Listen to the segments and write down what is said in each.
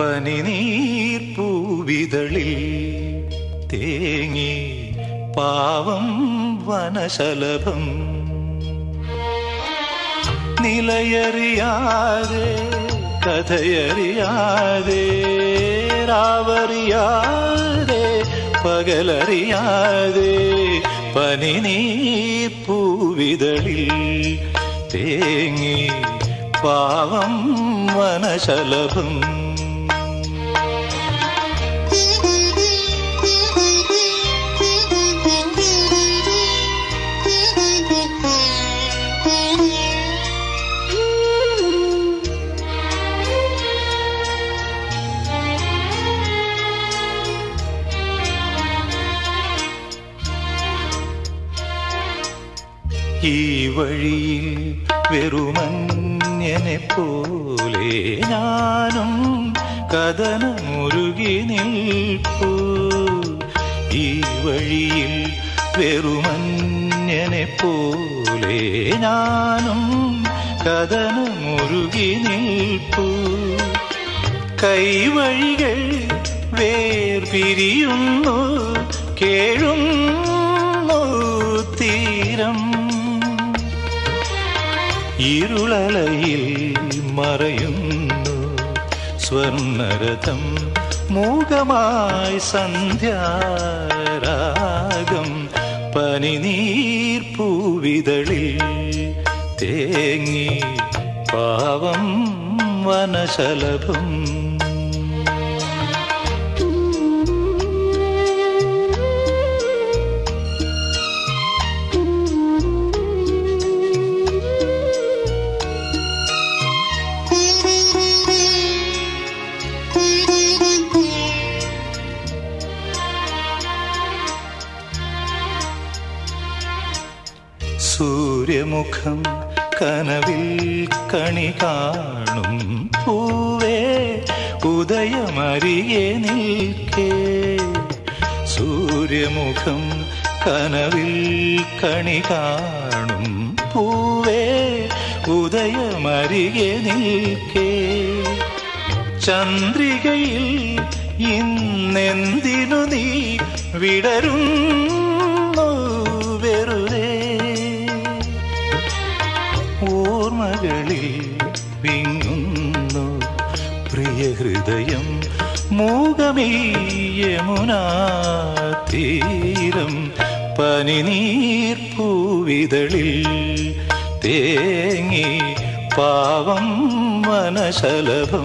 പനിനീർ പൂവിതളിൽ തേങ്ങി പാവം വനശലഭം നിലയറിയാതെ കഥയറിയാതെ രാവറിയാതെ പകലറിയാതെ പനിനീർ പൂവിതളിൽ തേങ്ങി പാവം വനശലഭം ഈ വഴിയിൽ വെറുമഞ്ഞനെ പോലെ ഞാനും കഥനമുരുകി നിൽപ്പൂ ഈ വഴിയിൽ വെറുമഞ്ഞനെ പോലെ ഞാനും കഥനമുരുകി നിൽപ്പൂ കൈവഴികൾ വേർപിരിയുന്നു കേഴുന്നു തീരം ഇരുളലയിൽ മറയുന്നു സ്വർണരഥം മൂകമായി സന്ധ്യാരാഗം പനിനീർ പൂവിതളിൽ തേങ്ങി പാവം വനശലഭം സൂര്യമുഖം കനവിൽ കണി കാണും പൂവേ ഉദയമരികെ നിൽക്കേ സൂര്യമുഖം കനവിൽ കണി കാണും പൂവേ ഉദയമരികെ നിൽക്കേ ചന്ദ്രികയിൽ ഇന്നെന്തിനു നീ വിടരുന്നു വെറുതെ ഓർമ്മകളിൽ വിങ്ങുന്നു പ്രിയ ഹൃദയം മൂകമീ യമുനാ തീരം പനിനീർ പൂവിതളിൽ തേങ്ങി പാവം വനശലഭം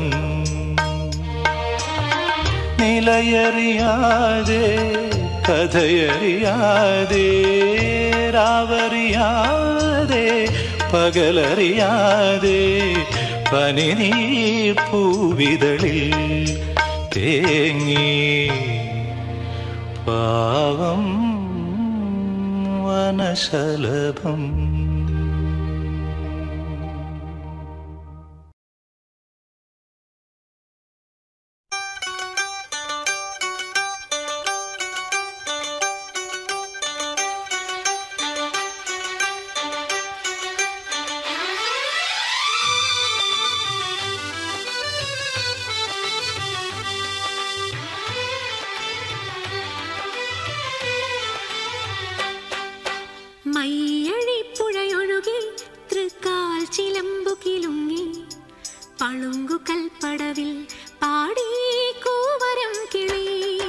നിലയറിയാതെ കഥയറിയാതെ രാവറിയാതെ പകലറിയാതെ പനിനീർ പൂവിതളിൽ തേങ്ങി പാവം വനശലഭം മയ്യഴിപ്പുഴയൊഴുകി തൃക്കാൽ ചിലമ്പു കിലുങ്ങി പളുങ്കു കൽപ്പടവിൽ പാടി കൂവരം കിളി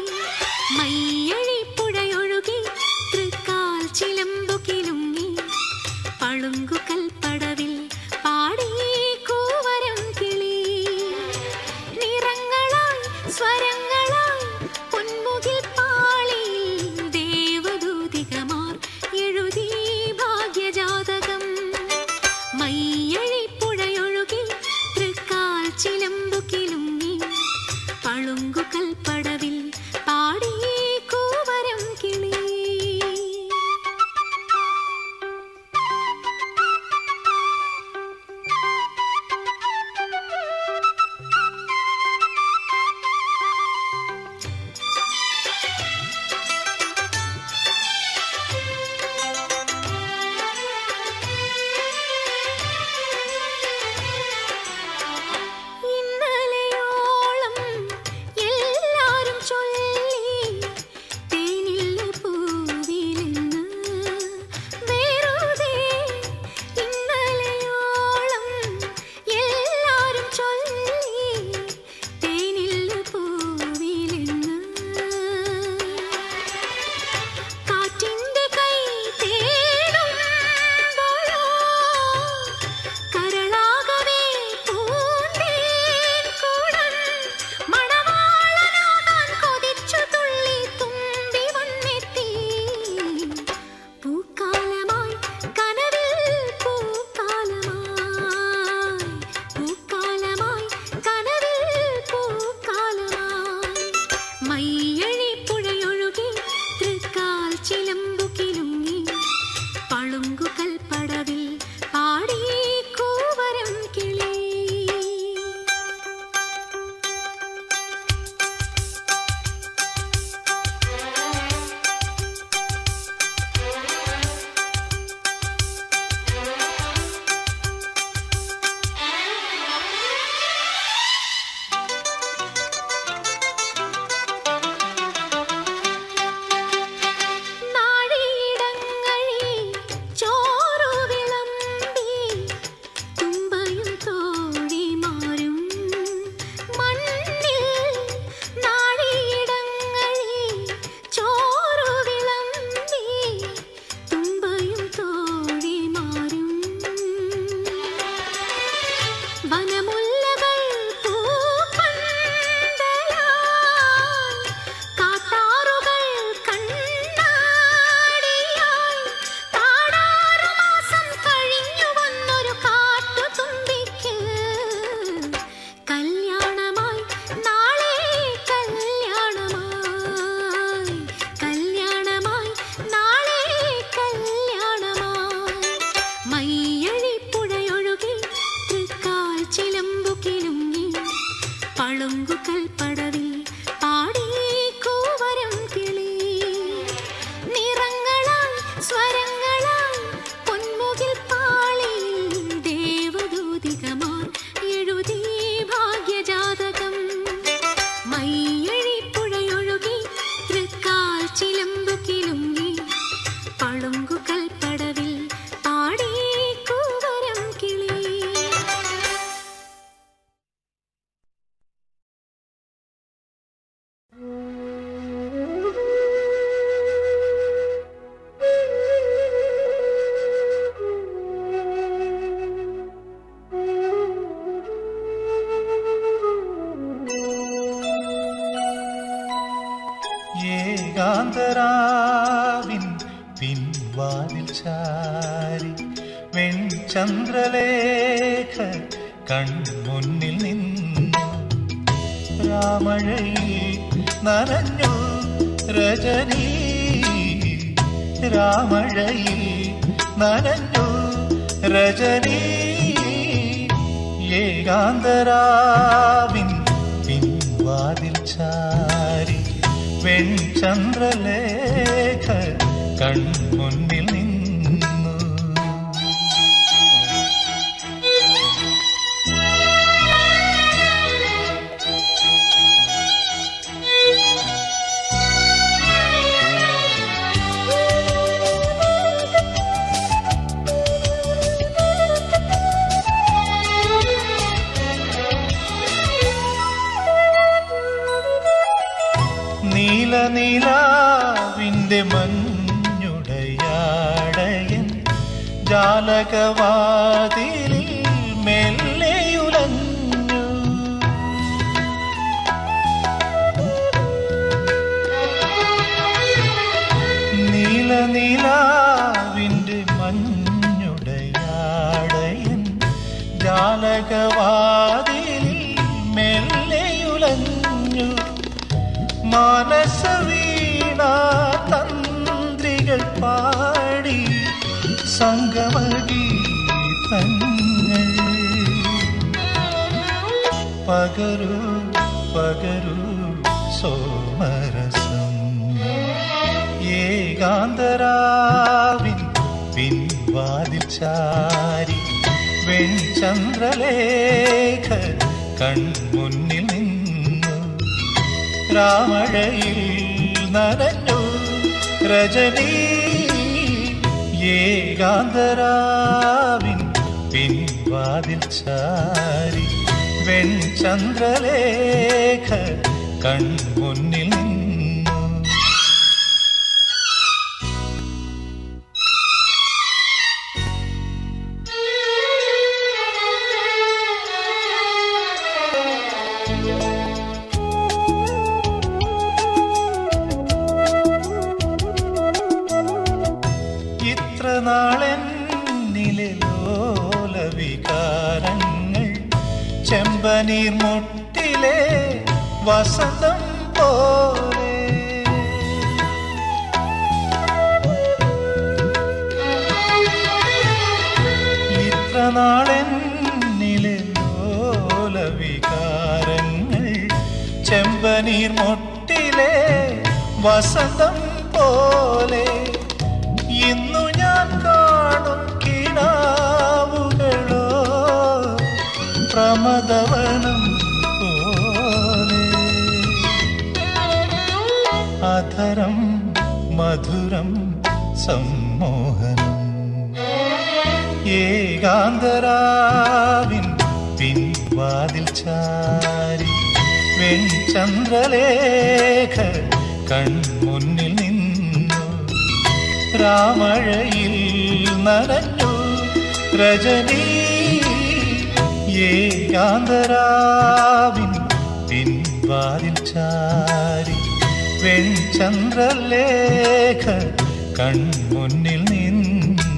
മയ്യഴിപ്പുഴയൊഴുകി തൃക്കാൽ ചിലമ്പു കിലുങ്ങി പളുങ്കു കൽപ്പടവിൽ പാടി കൂവരം കിളി നിറങ്ങളായി സ്വരങ്ങളായി പൊന്മുകിൽ പാളിയിൽ ദേവദൂതികമാർ എഴുതി ഭാഗ്യജാതകം മയ്യഴിപ്പുഴയൊഴുകി തൃക്കാൽ ചിലമ്പു കിലുങ്ങി പളുങ്കു കൽപ്പടവിൽ പാടി ചിലമ്പു കിലുങ്ങി പളുങ്കുകൽ പടവിൽ പാടി കൂവരം കിളി നാഴിയിടങ്ങളിൽ ചോറു വിളമ്പി തുമ്പയും തോഴിമാരും മണ്ണിൽ നാഴിയിടങ്ങളിൽ ചോറു വിളമ്പി തുമ്പയും തോഴിമാരും വനമുല്ലകൾ പൂപ്പന്തലായി കാട്ടാറുകൾ കണ്ണാടിയായി താടാറു മാസം കഴിഞ്ഞു വന്നൊരു കാട്ടുതുമ്പിക്ക് കല്യാണമായി നാളെ കല്യാണമായി കല്യാണമായി നാളെ കല്യാണമായി മയ്യഴിപ്പുഴയൊഴുകി തൃക്കാൽ ചിലമ്പു കിലുങ്ങി പളുങ്കുകൽ പടവിൽ പാടി കൂവരം കിളി നിറങ്ങളാൽ സ്വരങ്ങളാൽ പൊന്മുകിൽ പാളിയിൽ ദേവദൂതികമാർ എഴുതി ഭാഗ്യജാതകം മയ്യഴിപ്പുഴയൊഴുകി തൃക്കാൽ ചിലമ്പു കിലുങ്ങി പളുങ്കുകൽ പടവിൽ പാടി കൂവരം കിളി ഏകാന്തരാവിൻ പിൻവാതിൽ ചാരി വെൺചന്ദ്രലേഖ കൺമുന്നിൽ നിന്നു രാമഴയിൽ നനഞ്ഞു രജനീ രാമഴയിൽ നനഞ്ഞു രജനീ ഏകാന്തരാവിൻ പിൻവാതിൽ ചാരി വെൺചന്ദ്രലേഖ കൺമുന്നിൽ നിന്നു നീല നീലാവിൻ്റെ മഞ്ഞുടയാടയൻ ജാലകവാതിലിൽ മെല്ലെയുലഞ്ഞു നീല നീലാവിൻ്റെ മഞ്ഞുടയാടയൻ ജാലകവാതിലിൽ മെല്ലെയുലഞ്ഞു മാനസവീണ തന്ത്രികൾ പാടി സംഗമഗീതങ്ങൾ പകരൂ പകരൂ സോമരസം ഏകാന്തരാവിൻ പിൻവാതിൽ ചാരി വെൺചന്ദ്രലേഖ കൺമുന്നിൽ നിന്നു രാമഴയിൽ നനഞ്ഞു രജനീ ഏകാന്തരാവിൻ പിൻവാതിൽ ചാരി വെൺചന്ദ്രലേഖ കൺമുന്നിൽ നിന്നു ഇത്ര നാളെന്നിലെ ലോലവികാരങ്ങൾ ചെമ്പനീർ മുട്ടിലെ വസന്തം പോലെ ചെമ്പനീർമൊട്ടിലെ വസന്തം പോലെ ഇന്നു ഞാൻ കാണും കിടാവുകളോ പ്രമദവനം പോലെ അധരം മധുരം സമ്മോഹനം ഏകാന്തരാവിൻ പിൻവാതിൽ ചാരി വെൺചന്ദ്രലേഖ കൺമുന്നിൽ നിന്നു രാമഴയിൽ നനഞ്ഞു രജനീ ഏകാന്തരാവിൻ പിൻവാതിൽ ചാരി വെൺചന്ദ്രലേഖ കൺമുന്നിൽ നിന്നു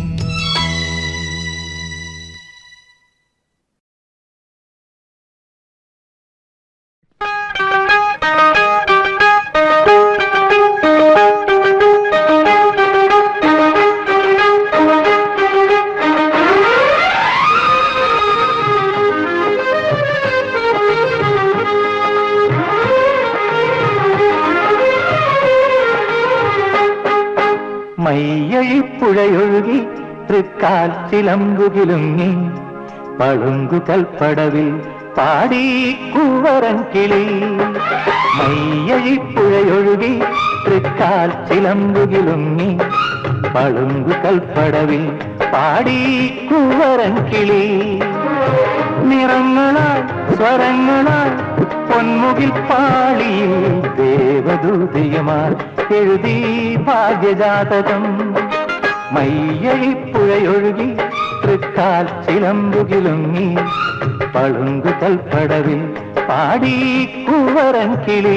മയ്യഴിപ്പുഴയൊഴുകി തൃക്കാൽ ചിലമ്പുകിലുങ്ങി പളുങ്കു കൽപ്പടവിൽ പാടി കൂവരൻ കിളി മയ്യഴിപ്പുഴയൊഴുകി തൃക്കാൽ ചിലമ്പുകിലുങ്ങി പളുങ്കു കൽപ്പടവിൽ പാടി കൂവരൻ കിളി നിറങ്ങളാൽ സ്വരങ്ങളാൽ പൊന്മുകിൽ പാളിയിൽ ദേവദൂതിയമാർ എഴുതി ഭാഗ്യജാതകം മയ്യഴിപ്പുഴയൊഴുകി തൃക്കാൽ ചിലമ്പുകിലുങ്ങി പളുങ്കു കൽപ്പടവിൽ പാടി കൂവരൻ കിളി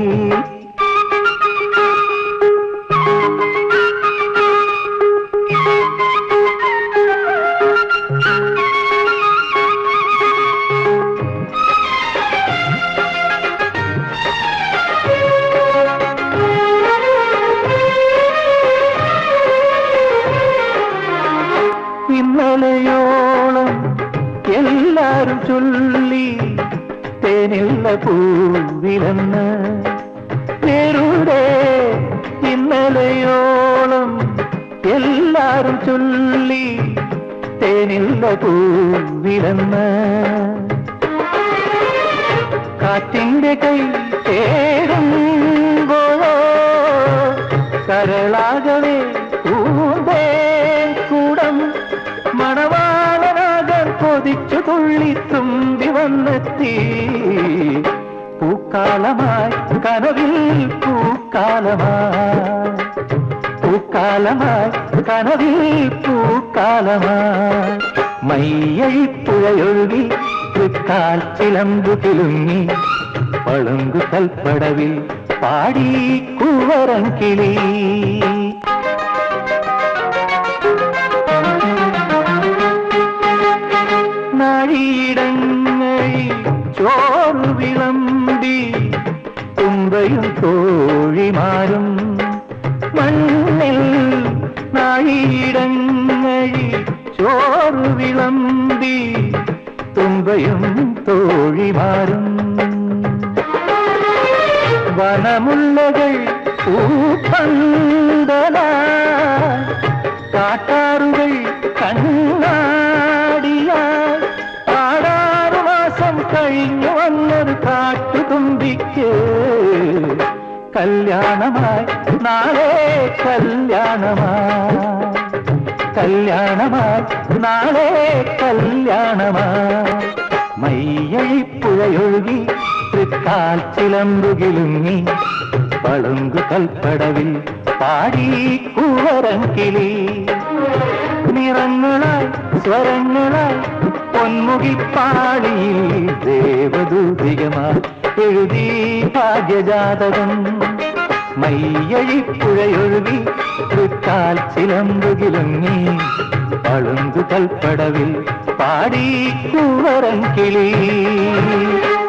ഇന്നലെയോളം എല്ലാരും ചൊല്ലി തേനില്ല പൂവിലെന്ന് നേരുടെ ഇന്നലെയോളം എല്ലാരും ചൊല്ലി തേനില്ല പൂവിലെന്ന് കാറ്റിന്റെ കൈ തേടുമ്പോഴോ കരളാകവേ പൂന്തേ കൂടം മണവാളനാകാൻ കൊതിച്ചു തുള്ളി തുമ്പി വന്നെത്തി പൂക്കാലമായി കനവിൽ പൂക്കാലമായി പൂക്കാലമായി കനവിൽ പൂക്കാലമായി മയ്യഴിപ്പുഴയൊഴുകി തൃക്കാൽ ചിലമ്പു തിലുങ്ങി പളുങ്കു കൽപ്പടവിൽ പാടി കൂവരൻ കിളി നാഴിയിടങ്ങളിൽ ചോറ് വിളമ്പി തുമ്പയും തോഴിമാരും മണ്ണിൽ നാഴിയിടങ്ങളിൽ ചോറ് വിളമ്പി തുമ്പയും തോഴിമാരും വനമുല്ലകൾ പൂപ്പന്തല കാട്ടാറുകൾ കണ്ണാടിയായി ആടാറു മാസം കഴിഞ്ഞു വന്നൊരു കാട്ടുതുമ്പിക്ക് കല്യാണമായി നാളെ കല്യാണമായി കല്യാണമായി നാളെ കല്യാണമായി മയ്യഴിപ്പുഴയൊഴുകി തൃക്കാൽ ചിലമ്പുകിലുങ്ങി പളുങ്കു കൽപ്പടവിൽ പാടി കൂവരൻ കിളി നിറങ്ങളായി സ്വരങ്ങളായി പൊന്മുകിൽ പാളിയിൽ ദേവദൂതികമാർ എഴുതി ഭാഗ്യജാതകം മയ്യഴിപ്പുഴയൊഴുകി തൃക്കാൽ ചിലമ്പുകിലുങ്ങി പളുങ്കു കൽപ്പടവിൽ പാടി കൂവരൻ കിളി